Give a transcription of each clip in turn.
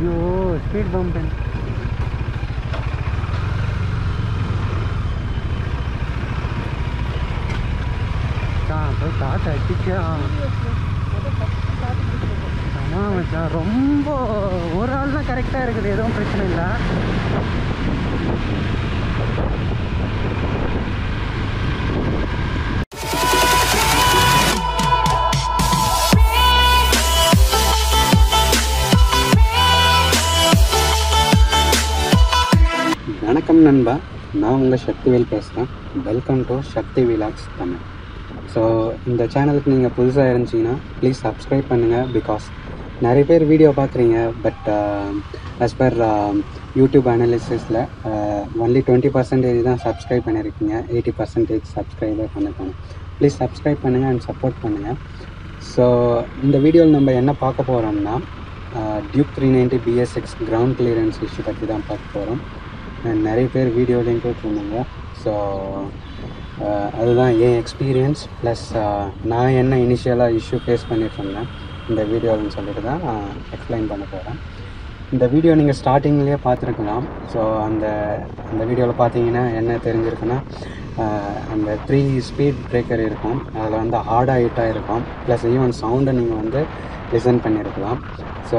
ஐயோ speed pump போய் காற்று அடிச்சா ஆமாம் மச்சான் ரொம்ப ஒரு ஆள் தான் கரெக்டாக இருக்குது எதுவும் பிரச்சனை இல்லை வணக்கம் நண்பா நான் உங்கள் சக்திவேல் பேசுகிறேன் welcome to Sakthi vlogs Tamil so இந்த சேனலுக்கு நீங்கள் புதுசாக இருந்துச்சிங்கன்னா ப்ளீஸ் சப்ஸ்கிரைப் பண்ணுங்கள் பிகாஸ் நிறைய பேர் வீடியோ பார்க்குறீங்க பட் as பர் யூடியூப் அனாலிசிஸில் ஒன்லி டுவெண்ட்டி பர்சன்டேஜ் தான் சப்ஸ்கிரைப் பண்ணியிருக்கீங்க எயிட்டி பர்சன்டேஜ் சப்ஸ்கிரைபே பண்ணிக்கணும் ப்ளீஸ் சப்ஸ்கிரைப் பண்ணுங்கள் அண்ட் சப்போர்ட் பண்ணுங்கள் ஸோ இந்த வீடியோவில் நம்ம என்ன பார்க்க போகிறோம்னா Duke three ninety BS six ground clearance issue பற்றி தான் பார்க்க போகிறோம் நிறைய பேர் வீடியோலையும் கேட்டிருந்தாங்க ஸோ அதுதான் என் எக்ஸ்பீரியன்ஸ் ப்ளஸ் நான் என்ன இனிஷியலாக இஷ்யூ ஃபேஸ் பண்ணிட்டு இருந்தேன் இந்த வீடியோன்னு சொல்லிட்டு தான் நான் எக்ஸ்பிளைன் பண்ண போகிறேன் இந்த வீடியோ நீங்கள் ஸ்டார்டிங்லேயே பார்த்துருக்கலாம் ஸோ அந்த அந்த வீடியோவில் பார்த்தீங்கன்னா என்ன தெரிஞ்சிருக்குன்னா ஆஹ், அந்த த்ரீ ஸ்பீட் பிரேக்கர் இருக்கும் அதில் வந்து ஹார்டாக ஹிட்டாக இருக்கும் ப்ளஸ் ஈவன் சவுண்டை நீங்கள் வந்து லிசன் பண்ணியிருக்கலாம் ஸோ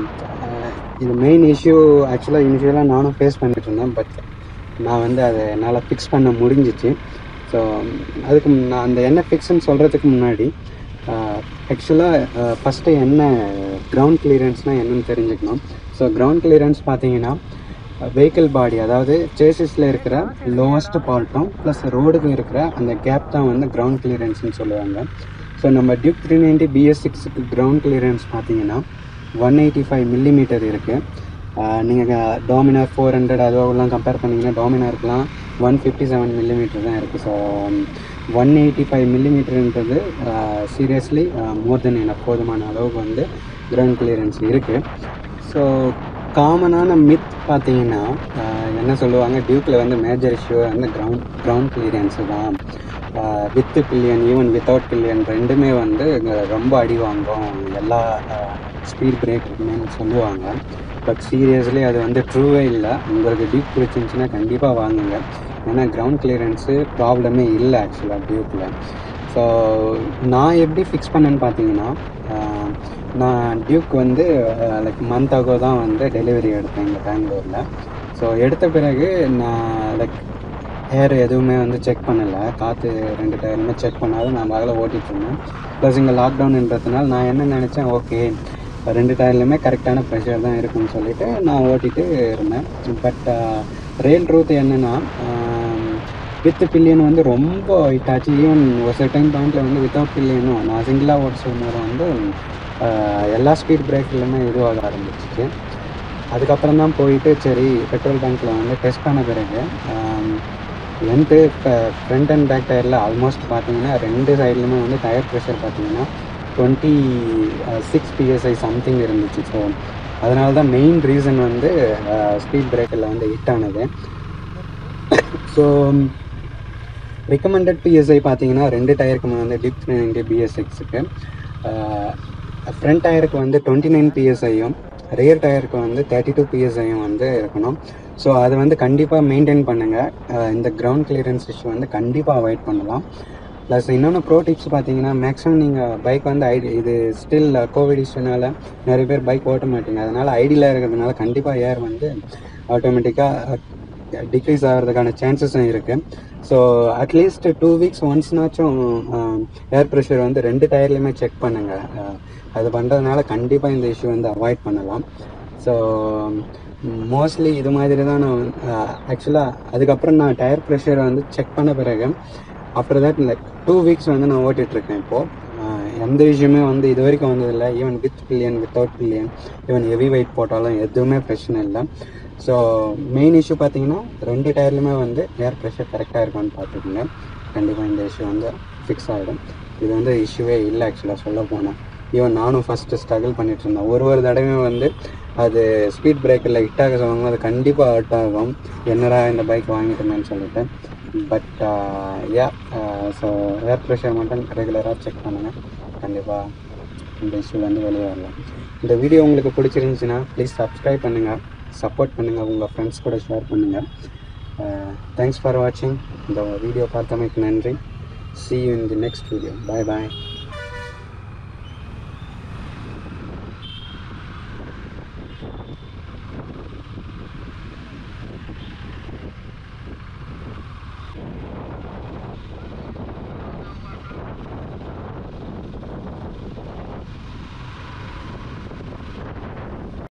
இது மெயின் இஷ்யூ ஆக்சுவலாக இனிஷியலாக நானும் ஃபேஸ் பண்ணிட்டு இருந்தேன் பட் நான் வந்து அதை என்னால் ஃபிக்ஸ் பண்ண முடிஞ்சிச்சு ஸோ அதுக்கு முன்ன- நான் அந்த என்ன ஃபிக்ஸ்ன்னு சொல்கிறதுக்கு முன்னாடி ஆக்சுவலாக ஃபஸ்ட்டு என்ன கிரவுண்ட் கிளியரன்ஸ்னால் என்னன்னு தெரிஞ்சுக்கணும் ஸோ கிரவுண்ட் கிளியரன்ஸ் பார்த்தீங்கன்னா வெஹிக்கிள் பாடி அதாவது சேசிஸில் இருக்கிற லோவஸ்ட் பார்ட்டும் ப்ளஸ் ரோடுக்கு இருக்கிற அந்த கேப் தான் வந்து கிரவுண்ட் கிளியரன்ஸ்னு சொல்லுவாங்க ஸோ நம்ம டியூக் த்ரீ நைன்ட்டி பிஎஸ் சிக்ஸுக்கு கிரவுண்ட் கிளியரன்ஸ் பார்த்தீங்கன்னா ஒன் எயிட்டி ஃபைவ் மில்லிமீட்டர் இருக்குது நீங்கள் டாமினார் ஃபோர் ஹண்ட்ரட் அதுவெல்லாம் கம்பேர் பண்ணிங்கன்னா டாமினாருக்குலாம் ஒன் ஃபிஃப்டி செவன் மில்லிமீட்டர் தான் இருக்குது ஸோ ஒன் எயிட்டி ஃபைவ் மில்லிமீட்டர்ன்றது சீரியஸ்லி மோர் தென் என்ன போதுமான அளவுக்கு வந்து கிரவுண்ட் கிளியரன்ஸ் இருக்குது ஸோ காமனான மித் பார்த்தீங்கன்னா ஆஹ், என்ன சொல்லுவாங்க டியூக்கில் வந்து மேஜர் இஷ்யூ வந்து கிரவுண்ட் கிரவுண்ட் கிளியரன்ஸு தான் with pillion even without pillion ரெண்டுமே வந்து இங்க ரொம்ப அடி வாங்கும் எல்லா ஸ்பீட் பிரேக்குமே சொல்லுவாங்க பட் சீரியஸ்லி அது வந்து ட்ரூவே இல்லை உங்களுக்கு டியூக் பிடிச்சிருந்துச்சுன்னா கண்டிப்பாக வாங்குங்க ஏன்னா கிரவுண்ட் கிளியரன்ஸு ப்ராப்ளமே இல்லை ஆக்சுவலாக டியூக்கில் ஸோ நான் எப்படி ஃபிக்ஸ் பண்ணேன்னு பார்த்தீங்கன்னா ஆஹ், நான் டியூக் வந்து லைக் மந்த் ஆகோ தான் வந்து டெலிவரி எடுத்தேன் இங்கே பெங்களூரில் ஸோ எடுத்த பிறகு நான் லைக் ஏர் எதுவுமே வந்து செக் பண்ணலை காற்று ரெண்டு டயருமே செக் பண்ணாத நான் அதில் ஓட்டிகிட்டு இருந்தேன் ப்ளஸ் இங்கே லாக்டவுன்ன்றதுனால நான் என்ன நினச்சேன் ஓகே ரெண்டு டயர்லையுமே கரெக்டான ப்ரெஷர் தான் இருக்குன்னு சொல்லிட்டு நான் ஓட்டிகிட்டு இருந்தேன் பட் ரயில் ரூட் என்னென்னா வித் பில்லியன் வந்து ரொம்ப ஹிட் ஆச்சு ஈவன் ஒரு செகண்ட் பாயிண்டில் வந்து வித்தவுட் பில்லியனும் நான் சிங்கிளாக ஓட்ட சொன்னது வந்து ஆஹ், எல்லா ஸ்பீட் பிரேக்லையுமே இதுவாக ஆரம்பிச்சிச்சு அதுக்கப்புறம் தான் போயிட்டு சரி பெட்ரோல் பேங்க்கில் வந்து டெஸ்ட் பண்ண பிறகு லென்த்து ஃப்ரண்ட் அண்ட் பேக் டயரில் ஆல்மோஸ்ட் பார்த்தீங்கன்னா ரெண்டு சைட்லையுமே வந்து டயர் ப்ரெஷர் பார்த்தீங்கன்னா டுவெண்ட்டி சிக்ஸ் பிஎஸ்ஐ சம்திங் இருந்துச்சு ஸோ அதனால தான் மெயின் ரீசன் வந்து ஸ்பீட் பிரேக்கரில் வந்து ஹிட் ஆனது ஸோ ரெக்கமெண்டட் பிஎஸ்ஐ பார்த்தீங்கன்னா ரெண்டு டயருக்கு வந்து டிப் நைன்டி பிஎஸ் சிக்ஸுக்கு ஃப்ரண்ட் டயருக்கு வந்து டுவெண்ட்டி நைன் பிஎஸ்ஐயும் ரியர் டயருக்கு வந்து தேர்ட்டி டூ பிஎஸ்ஐயும் வந்து இருக்கணும் ஸோ அதை வந்து கண்டிப்பாக மெயின்டைன் பண்ணுங்கள் இந்த கிரவுண்ட் கிளியரன்ஸ் இஷ்யூ வந்து கண்டிப்பாக அவாய்ட் பண்ணலாம் ப்ளஸ் இன்னொன்று ப்ரோ டிப்ஸ் பார்த்தீங்கன்னா மேக்ஸிமம் நீங்கள் பைக் வந்து ஐடி இது ஸ்டில் கோவிட் இஷ்யூனால நிறைய பேர் பைக் ஓட்ட மாட்டீங்க அதனால் ஐடியில் இருக்கிறதுனால கண்டிப்பாக ஏர் வந்து ஆட்டோமேட்டிக்காக டிக்ரீஸ் ஆகிறதுக்கான சான்சஸும் இருக்குது ஸோ அட்லீஸ்ட் டூ வீக்ஸ் ஒன்ஸ்னாச்சும் ஏர் ப்ரெஷர் வந்து ரெண்டு டயர்லையுமே செக் பண்ணுங்கள் அது பண்ணுறதுனால கண்டிப்பாக இந்த இஷ்யூ வந்து அவாய்ட் பண்ணலாம் ஸோ மோஸ்ட்லி இது மாதிரி தான் நான் ஆக்சுவலாக அதுக்கப்புறம் நான் டயர் ப்ரெஷரை வந்து செக் பண்ண பிறகு after that like two weeks வந்து நான் ஓட்டிகிட்ருக்கேன் இப்போது எந்த விஷயமே வந்து இது வரைக்கும் வந்ததில்லை even with pillion without pillion even heavy weight போட்டாலும் எதுவுமே பிரச்சனை இல்லை ஸோ மெயின் இஷ்யூ பார்த்தீங்கன்னா ரெண்டு டயர்லையுமே வந்து ஏர் ப்ரெஷர் கரெக்டாக இருக்கான்னு பார்த்துக்கோங்க கண்டிப்பாக இந்த இஷ்யூ வந்து ஃபிக்ஸ் ஆகிடும் இது வந்து இஷ்யூவே இல்லை ஆக்சுவலாக சொல்ல போனால் ஈவன் நானும் ஃபஸ்ட்டு ஸ்ட்ரகிள் பண்ணிட்டு இருந்தேன் ஒரு ஒரு தடவையும் வந்து அது ஸ்பீட் பிரேக்கரில் ஹிட் ஆக சொல்லுவாங்க அது கண்டிப்பாக ஹர்ட் ஆகும் என்னடா இந்த பைக் வாங்கிட்டோமேன்னு சொல்லிட்டு but yeah so air pressure மட்டும் ரெகுலராக செக் பண்ணுங்கள் கண்டிப்பாக இந்த இஷ்யூலேருந்து வெளியே வரலாம் இந்த வீடியோ உங்களுக்கு பிடிச்சிருந்துச்சுன்னா ப்ளீஸ் சப்ஸ்கிரைப் பண்ணுங்கள் சப்போர்ட் பண்ணுங்கள் உங்கள் ஃப்ரெண்ட்ஸ் கூட ஷேர் பண்ணுங்கள் தேங்க்ஸ் ஃபார் வாட்சிங் இந்த வீடியோ பார்த்தமைக்கு நன்றி see you in the next video bye bye